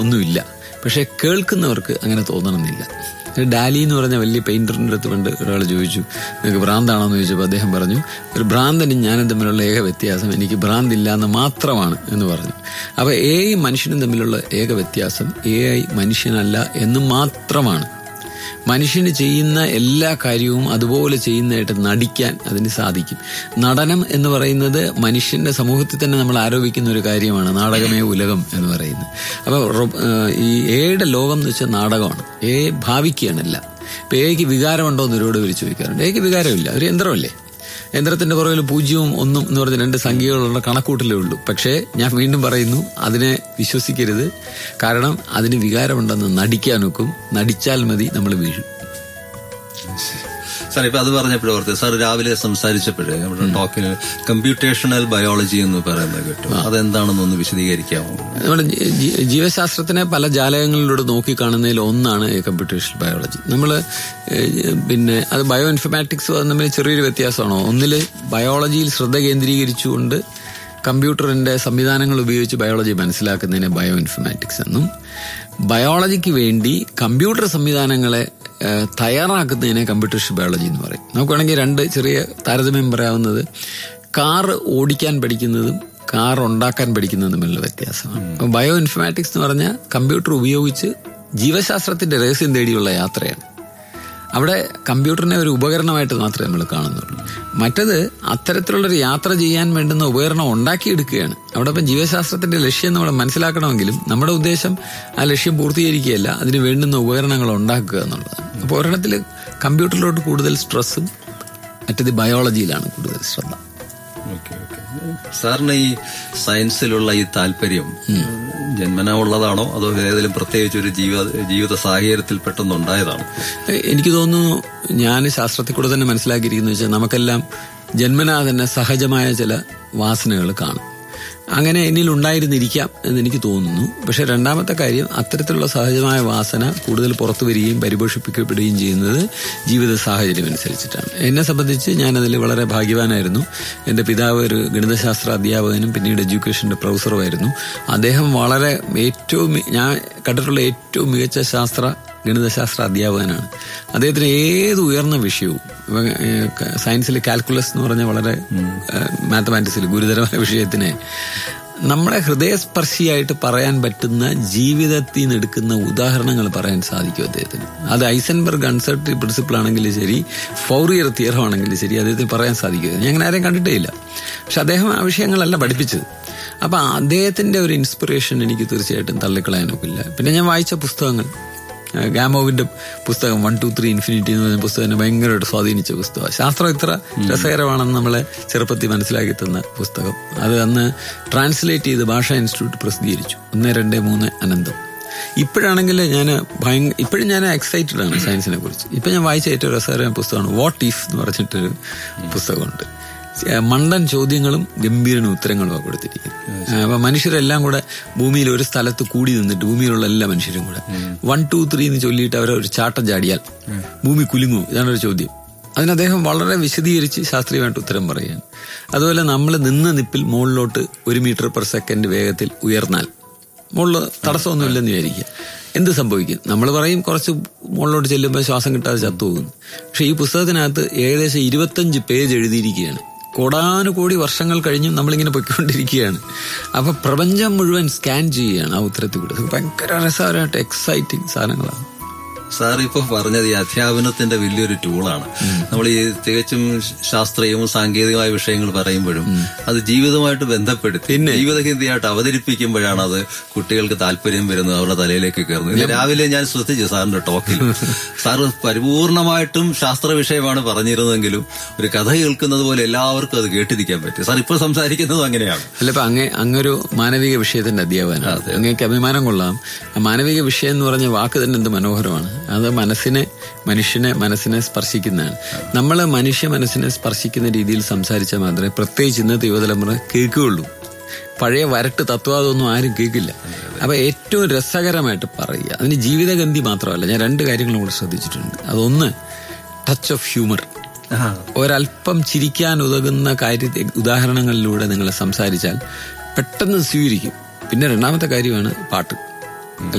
ഒന്നുമില്ല പക്ഷെ കേൾക്കുന്നവർക്ക് അങ്ങനെ തോന്നണമെന്നില്ല ഡാലി എന്ന് പറഞ്ഞ വലിയ പെയിന്ററിന്റെ അടുത്ത് പണ്ട് ഒരാൾ ചോദിച്ചു നിങ്ങൾക്ക് ഭ്രാന്താണോന്ന് ചോദിച്ചപ്പോൾ അദ്ദേഹം പറഞ്ഞു ഒരു ഭ്രാന്തനും ഞാനും തമ്മിലുള്ള ഏക വ്യത്യാസം എനിക്ക് ഭ്രാന്തില്ല എന്ന് മാത്രമാണ് എന്ന് പറഞ്ഞു അപ്പൊ എ ഐ മനുഷ്യനും തമ്മിലുള്ള ഏക വ്യത്യാസം എ ഐ മനുഷ്യനല്ല എന്ന് മാത്രമാണ് മനുഷ്യന് ചെയ്യുന്ന എല്ലാ കാര്യവും അതുപോലെ ചെയ്യുന്നതായിട്ട് നടിക്കാൻ അതിന് സാധിക്കും നടനം എന്ന് പറയുന്നത് മനുഷ്യന്റെ സമൂഹത്തിൽ തന്നെ നമ്മൾ ആരോപിക്കുന്ന ഒരു കാര്യമാണ് നാടകമേ ഉലകം എന്ന് പറയുന്നത് അപ്പൊ റൊ- ഏഹ് ഈ ഏയുടെ ലോകം എന്ന് വെച്ചാൽ നാടകമാണ് ഏ ഭാവിക്കുകയാണല്ല ഇപ്പൊ ഏക്ക് വികാരമുണ്ടോ എന്ന് ഒരുപാട് പേര് ചോദിക്കാറുണ്ട് ഏക്ക് വികാരമില്ല ഒരു യന്ത്രമല്ലേ യന്ത്രത്തിന്റെ പുറകിൽ പൂജ്യവും ഒന്നും എന്ന് പറഞ്ഞ രണ്ട് സംഖ്യകളുള്ള കണക്കൂട്ടലേ ഉള്ളൂ പക്ഷേ ഞാൻ വീണ്ടും പറയുന്നു അതിനെ വിശ്വസിക്കരുത് കാരണം അതിന് വികാരമുണ്ടെന്ന് നടിക്കാൻ നോക്കും നടിച്ചാൽ മതി നമ്മൾ വീഴും സാർ ഇപ്പൊ അത് പറഞ്ഞപ്പോഴേ ഓർത്ത് സാർ രാവിലെ സംസാരിച്ചപ്പോഴേ നമ്മുടെ ടോക്കിൽ കമ്പ്യൂട്ടേഷണൽ ബയോളജി എന്ന് പറയുന്നത് കേട്ടു അതെന്താണെന്നൊന്ന് വിശദീകരിക്കാമോ നമ്മുടെ ജീ- ജീ- ജീവശാസ്ത്രത്തിനെ പല ജാലകങ്ങളിലൂടെ നോക്കിക്കാണുന്നതിൽ ഒന്നാണ് കമ്പ്യൂട്ടേഷൻ ബയോളജി നമ്മൾ പിന്നെ അത് ബയോ ഇൻഫർമാറ്റിക്സ് തമ്മിൽ ചെറിയൊരു വ്യത്യാസമാണോ ഒന്നിൽ ബയോളജിയിൽ ശ്രദ്ധ കേന്ദ്രീകരിച്ചുകൊണ്ട് കമ്പ്യൂട്ടറിന്റെ സംവിധാനങ്ങൾ ഉപയോഗിച്ച് ബയോളജി മനസ്സിലാക്കുന്നതിനെ ബയോ ഇൻഫർമാറ്റിക്സ് എന്നും ബയോളജിക്ക് വേണ്ടി കമ്പ്യൂട്ടർ സംവിധാനങ്ങളെ ഏഹ്, തയ്യാറാക്കുന്നതിനെ കമ്പ്യൂട്ടേഷൻ ബയോളജി എന്ന് പറയും നമുക്ക് വേണമെങ്കിൽ രണ്ട് ചെറിയ താരതമ്യം പറയാവുന്നത് കാർ ഓടിക്കാൻ പഠിക്കുന്നതും കാർ ഉണ്ടാക്കാൻ പഠിക്കുന്നതും തമ്മിലുള്ള വ്യത്യാസമാണ് അപ്പൊ ബയോ ഇൻഫർമാറ്റിക്സ് എന്ന് പറഞ്ഞാൽ കമ്പ്യൂട്ടർ ഉപയോഗിച്ച് ജീവശാസ്ത്രത്തിന്റെ രഹസ്യം തേടിയുള്ള യാത്രയാണ് അവിടെ കമ്പ്യൂട്ടറിനെ ഒരു ഉപകരണമായിട്ട് മാത്രമേ നമ്മൾ കാണുന്നുള്ളൂ മറ്റത് അത്തരത്തിലുള്ളൊരു യാത്ര ചെയ്യാൻ വേണ്ടുന്ന ഉപകരണം ഉണ്ടാക്കിയെടുക്കുകയാണ് അവിടെ ഇപ്പം ജീവശാസ്ത്രത്തിന്റെ ലക്ഷ്യം നമ്മൾ മനസ്സിലാക്കണമെങ്കിലും നമ്മുടെ ഉദ്ദേശം ആ ലക്ഷ്യം പൂർത്തീകരിക്കുകയല്ല അതിന് വേണ്ടുന്ന ഉപകരണങ്ങൾ ഉണ്ടാക്കുക എന്നുള്ളതാണ് അപ്പോൾ ഒരെണ്ണത്തിൽ കമ്പ്യൂട്ടറിലോട്ട് കൂടുതൽ സ്ട്രെസ്സും മറ്റത് ബയോളജിയിലാണ് കൂടുതൽ ശ്രദ്ധ ഓക്കെ ഓക്കെ സാറിന് ഈ സയൻസിലുള്ള ഈ താല്പര്യം ജന്മന ഉള്ളതാണോ അതോ ഏതെങ്കിലും പ്രത്യേകിച്ച് ഒരു ജീവിത ജീവിത സാഹചര്യത്തിൽ പെട്ടെന്നുണ്ടായതാണോ എ- എനിക്ക് തോന്നുന്നു ഞാൻ ശാസ്ത്രത്തിൽ കൂടെ തന്നെ മനസ്സിലാക്കിയിരിക്കുന്നു വെച്ചാൽ നമുക്കെല്ലാം ജന്മനാ തന്നെ സഹജമായ ചില വാസനകൾ കാണും അങ്ങനെ എന്നിൽ ഉണ്ടായിരുന്നിരിക്കാം എന്ന് എനിക്ക് തോന്നുന്നു പക്ഷെ രണ്ടാമത്തെ കാര്യം അത്തരത്തിലുള്ള സഹജമായ വാസന കൂടുതൽ പുറത്തു വരികയും പരിപോഷിപ്പിക്കപ്പെടുകയും ചെയ്യുന്നത് ജീവിത സാഹചര്യം അനുസരിച്ചിട്ടാണ് എന്നെ സംബന്ധിച്ച് ഞാനതിൽ വളരെ ഭാഗ്യവാനായിരുന്നു എൻ്റെ പിതാവ് ഒരു ഗണിതശാസ്ത്ര അധ്യാപകനും പിന്നീട് എഡ്യൂക്കേഷന്റെ പ്രൊഫസറുമായിരുന്നു അദ്ദേഹം വളരെ ഏറ്റവും മി- ഞാൻ കണ്ടിട്ടുള്ള ഏറ്റവും മികച്ച ശാസ്ത്ര ഗണിതശാസ്ത്ര അധ്യാപകനാണ് അദ്ദേഹത്തിന് ഏത് ഉയർന്ന വിഷയവും ഇവ, ഏഹ്, ക- സയൻസിൽ കാൽക്കുലസ് എന്ന് പറഞ്ഞ വളരെ മാത്തമാറ്റിക്സിൽ ഗുരുതരമായ വിഷയത്തിനെ നമ്മളെ ഹൃദയസ്പർശിയായിട്ട് പറയാൻ പറ്റുന്ന ജീവിതത്തിൽ നിന്ന് എടുക്കുന്ന ഉദാഹരണങ്ങൾ പറയാൻ സാധിക്കും അദ്ദേഹത്തിന് അത് ഐസൻബർഗ് അൺസർട്ടി പ്രിൻസിപ്പിൾ ആണെങ്കിലും ശരി ഫൗറിയർ തിയറം ആണെങ്കിലും ശരി അദ്ദേഹത്തിന് പറയാൻ സാധിക്കുക ഞാൻ അങ്ങനെ ആരെയും കണ്ടിട്ടേ ഇല്ല പക്ഷെ അദ്ദേഹം ആ വിഷയങ്ങളല്ല പഠിപ്പിച്ചത് അപ്പൊ അദ്ദേഹത്തിന്റെ ഒരു ഇൻസ്പിറേഷൻ എനിക്ക് തീർച്ചയായിട്ടും തള്ളിക്കളയാനൊക്കില്ല പിന്നെ ഞാൻ വായിച്ച പുസ്തകങ്ങൾ ഏഹ് ഗാമോവിന്റെ പുസ്തകം വൺ ടു ത്രീ ഇൻഫിനിറ്റി എന്ന് പറഞ്ഞ പുസ്തകം എന്നെ ഭയങ്കരമായിട്ട് സ്വാധീനിച്ച പുസ്തകമാണ് ശാസ്ത്രം ഇത്ര രസകരമാണെന്ന് നമ്മളെ ചെറുപ്പത്തിൽ മനസ്സിലാക്കി തന്ന പുസ്തകം അത് അന്ന് ട്രാൻസ്ലേറ്റ് ചെയ്ത് ഭാഷാ ഇൻസ്റ്റിറ്റ്യൂട്ട് പ്രസിദ്ധീകരിച്ചു ഒന്ന് രണ്ട് മൂന്ന് അനന്തം ഇപ്പോഴാണെങ്കിൽ ഞാൻ ഭയങ്കര ഇപ്പോഴും ഞാൻ എക്സൈറ്റഡ് ആണ് സയൻസിനെ കുറിച്ച് ഇപ്പൊ ഞാൻ വായിച്ച ഏറ്റവും രസകരമായ പുസ്തകമാണ് വാട്ട് ഇഫ് എന്ന് പറഞ്ഞിട്ടൊരു പുസ്തകമുണ്ട് ഏഹ് മണ്ടൻ ചോദ്യങ്ങളും ഗംഭീരനും ഉത്തരങ്ങളുമാണ് കൊടുത്തിരിക്കുന്നത് ഏഹ് അപ്പൊ മനുഷ്യരെല്ലാം കൂടെ ഭൂമിയിൽ ഒരു സ്ഥലത്ത് കൂടി നിന്നിട്ട് ഭൂമിയിലുള്ള എല്ലാ മനുഷ്യരും കൂടെ വൺ ടു ത്രീ എന്ന് ചൊല്ലിയിട്ട് അവരെ ഒരു ചാട്ടം ചാടിയാൽ ഭൂമി കുലുങ്ങും ഇതാണ് ഒരു ചോദ്യം അതിന് അദ്ദേഹം വളരെ വിശദീകരിച്ച് ശാസ്ത്രീയമായിട്ട് ഉത്തരം പറയുകയാണ് അതുപോലെ നമ്മൾ നിന്ന നിപ്പിൽ മുകളിലോട്ട് ഒരു മീറ്റർ പെർ സെക്കൻഡ് വേഗത്തിൽ ഉയർന്നാൽ മുകളിൽ തടസ്സമൊന്നുമില്ലെന്ന് വിചാരിക്കുക എന്ത് സംഭവിക്കും നമ്മൾ പറയും കുറച്ച് മുകളിലോട്ട് ചെല്ലുമ്പോൾ ശ്വാസം കിട്ടാതെ ചത്തുപോകുന്നു പക്ഷെ ഈ പുസ്തകത്തിനകത്ത് ഏകദേശം ഇരുപത്തഞ്ച് പേജ് എഴുതിയിരിക്കുകയാണ് കോടാനുകോടി വർഷങ്ങൾ കഴിഞ്ഞും നമ്മളിങ്ങനെ പൊയ്ക്കൊണ്ടിരിക്കുകയാണ് അപ്പൊ പ്രപഞ്ചം മുഴുവൻ സ്കാൻ ചെയ്യുകയാണ് ആ ഉത്തരത്തിൽ കൂടെ ഇത് ഭയങ്കര രസകരമായിട്ട് എക്സൈറ്റിംഗ് സാധനങ്ങളാണ് സാർ ഇപ്പൊ പറഞ്ഞത് ഈ അധ്യാപനത്തിന്റെ വലിയൊരു ടൂളാണ് നമ്മൾ ഈ തികച്ചും ശാസ്ത്രീയവും സാങ്കേതികമായ വിഷയങ്ങൾ പറയുമ്പോഴും അത് ജീവിതമായിട്ട് ബന്ധപ്പെടുത്തി ജീവിതഹിന്ദിയായിട്ട് അവതരിപ്പിക്കുമ്പോഴാണ് അത് കുട്ടികൾക്ക് താല്പര്യം വരുന്നത് അവരുടെ തലയിലേക്ക് കയറുന്നത് ഇന്ന് രാവിലെ ഞാൻ ശ്രദ്ധിച്ചു സാറിന്റെ ടോക്കിൽ സാറ് പരിപൂർണമായിട്ടും ശാസ്ത്ര വിഷയമാണ് പറഞ്ഞിരുന്നതെങ്കിലും ഒരു കഥ കേൾക്കുന്നത് പോലെ എല്ലാവർക്കും അത് കേട്ടിരിക്കാൻ പറ്റും സാർ ഇപ്പോൾ സംസാരിക്കുന്നതും അങ്ങനെയാണ് അല്ല ഇപ്പൊ അങ്ങേ അങ്ങൊരു മാനവിക വിഷയത്തിന്റെ അധ്യാപകനാണ് അങ്ങേക്ക് അഭിമാനം കൊള്ളാം ആ മാനവിക വിഷയം എന്ന് പറഞ്ഞ വാക്ക് തന്നെ എന്ത് മനോഹരമാണ് അത് മനസ്സിനെ മനുഷ്യനെ മനസ്സിനെ സ്പർശിക്കുന്നതാണ് നമ്മൾ മനുഷ്യ മനസ്സിനെ സ്പർശിക്കുന്ന രീതിയിൽ സംസാരിച്ചാൽ മാത്രമേ പ്രത്യേകിച്ച് ഇന്നത്തെ യുവതലമുറ കേൾക്കുകയുള്ളൂ പഴയ വരട്ട് തത്വാതൊന്നും ആരും കേൾക്കില്ല അപ്പൊ ഏറ്റവും രസകരമായിട്ട് പറയുക അതിന് ജീവിതഗന്ധി മാത്രമല്ല ഞാൻ രണ്ട് കാര്യങ്ങളും കൂടെ ശ്രദ്ധിച്ചിട്ടുണ്ട് അതൊന്ന് ടച്ച് ഓഫ് ഹ്യൂമർ ഒരല്പം ചിരിക്കാൻ ഉതകുന്ന കാര്യ ഉദാഹരണങ്ങളിലൂടെ നിങ്ങൾ സംസാരിച്ചാൽ പെട്ടെന്ന് സ്വീകരിക്കും പിന്നെ രണ്ടാമത്തെ കാര്യമാണ് പാട്ട്